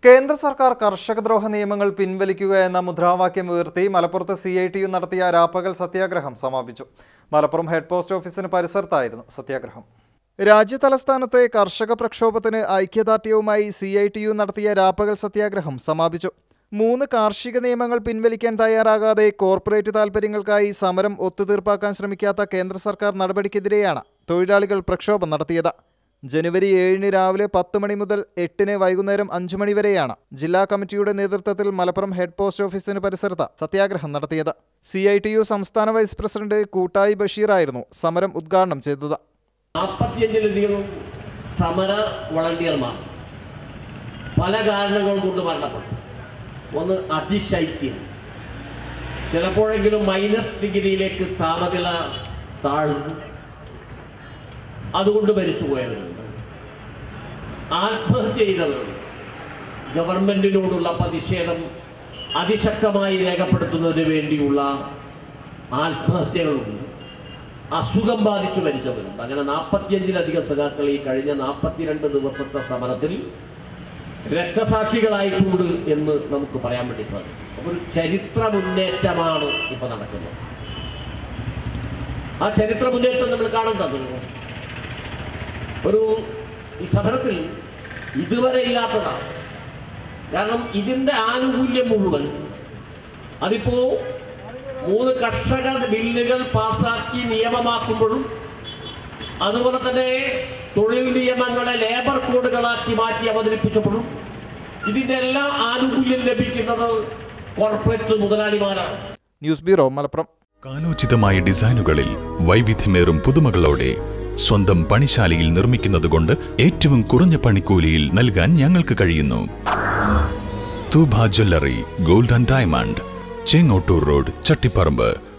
കേന്ദ്ര സർക്കാർ കർഷകദ്രോഹ നിയമങ്ങൾ പിൻവലിക്കുക എന്ന മുദ്രാവാക്യം ഉയർത്തി മലപ്പുറത്ത് സി ഐ ടി യു നടത്തിയ രാപ്പകൽ സത്യാഗ്രഹം സമാപിച്ചു മലപ്പുറം ഹെഡ് പോസ്റ്റ് ഓഫീസിന് പരിസരത്തായിരുന്നു സത്യാഗ്രഹം രാജ്യതലസ്ഥാനത്തെ കർഷക പ്രക്ഷോഭത്തിന് ഐക്യദാർഢ്യവുമായി സി ഐ ടി യു നടത്തിയ രാപ്പകൽ സത്യാഗ്രഹം സമാപിച്ചു മൂന്ന് കാർഷിക നിയമങ്ങൾ പിൻവലിക്കാൻ തയ്യാറാകാതെ കോർപ്പറേറ്റ് താൽപ്പര്യങ്ങൾക്കായി സമരം ഒത്തുതീർപ്പാക്കാൻ ശ്രമിക്കാത്ത കേന്ദ്ര സർക്കാർ നടപടിക്കെതിരെയാണ് തൊഴിലാളികൾ പ്രക്ഷോഭം നടത്തിയത് ജനുവരി ഏഴിന് രാവിലെ പത്ത് മണി മുതൽ എട്ടിന് വൈകുന്നേരം അഞ്ചു മണി വരെയാണ് ജില്ലാ കമ്മിറ്റിയുടെ നേതൃത്വത്തിൽ മലപ്പുറം ഹെഡ് പോസ്റ്റ് ഓഫീസിന് പരിസരത്ത് സത്യാഗ്രഹം നടത്തിയത് സി ഐ ടി യു സംസ്ഥാന വൈസ് പ്രസിഡന്റ് കൂട്ടായി ബഷീറായിരുന്നു സമരം ഉദ്ഘാടനം ചെയ്തത് നാൽപ്പത്തിയഞ്ചിലധികം സമര വളണ്ടിയർമാർ പല കാരണങ്ങൾ കൊണ്ട് മരണപ്പെട്ടു ഒന്ന് അതിശൈത്യം ചിലപ്പോഴെങ്കിലും മൈനസ് ഡിഗ്രിയിലേക്ക് താപനില താഴ്ന്നു അതുകൊണ്ട് മരിച്ചുപോയവരുണ്ട് ആത്മഹത്യ ചെയ്തവരുണ്ട് ഗവൺമെന്റിനോടുള്ള പ്രതിഷേധം അതിശക്തമായി രേഖപ്പെടുത്തുന്നതിന് വേണ്ടിയുള്ള ആത്മഹത്യകളുണ്ട് അസുഖം ബാധിച്ചു മരിച്ചവരുണ്ട് അങ്ങനെ നാൽപ്പത്തിയഞ്ചിലധികം സഖാക്കൾ ഈ കഴിഞ്ഞ നാൽപ്പത്തിരണ്ട് ദിവസത്തെ സമരത്തിൽ രക്തസാക്ഷികളായിട്ടുണ്ട് എന്ന് നമുക്ക് പറയാൻ വേണ്ടി സാധിക്കും അപ്പൊ ഒരു ചരിത്ര മുന്നേറ്റമാണ് ഇപ്പൊ നടക്കുന്നത് ആ ചരിത്ര മുന്നേറ്റം നമ്മൾ കാണുന്നത് ഒരു ഈ സമരത്തിൽ ഇതുവരെ ഇല്ലാത്തതാണ് കാരണം ഇതിന്റെ ആനുകൂല്യം മുഴുവൻ അതിപ്പോ മൂന്ന് കർഷക ബില്ലുകൾ പാസാക്കി നിയമമാക്കുമ്പോഴും അതുപോലെ തന്നെ തൊഴിൽ നിയമങ്ങളെ ലേബർ കോഡുകളാക്കി മാറ്റി അവതരിപ്പിച്ചപ്പോഴും ഇതിന്റെ എല്ലാ ആനുകൂല്യം ലഭിക്കുന്നത് കോർപ്പറേറ്റ് മുതലാളിമാരാണ് ന്യൂസ് ബ്യൂറോ മലപ്പുറം കാലോചിതമായ ഡിസൈനുകളിൽ വൈവിധ്യമേറും പുതുമകളോടെ സ്വന്തം പണിശാലയിൽ നിർമ്മിക്കുന്നതുകൊണ്ട് ഏറ്റവും കുറഞ്ഞ പണിക്കൂലിയിൽ നൽകാൻ ഞങ്ങൾക്ക് കഴിയുന്നു Thooba jewellery gold and diamond Chengottur road Chattiparamba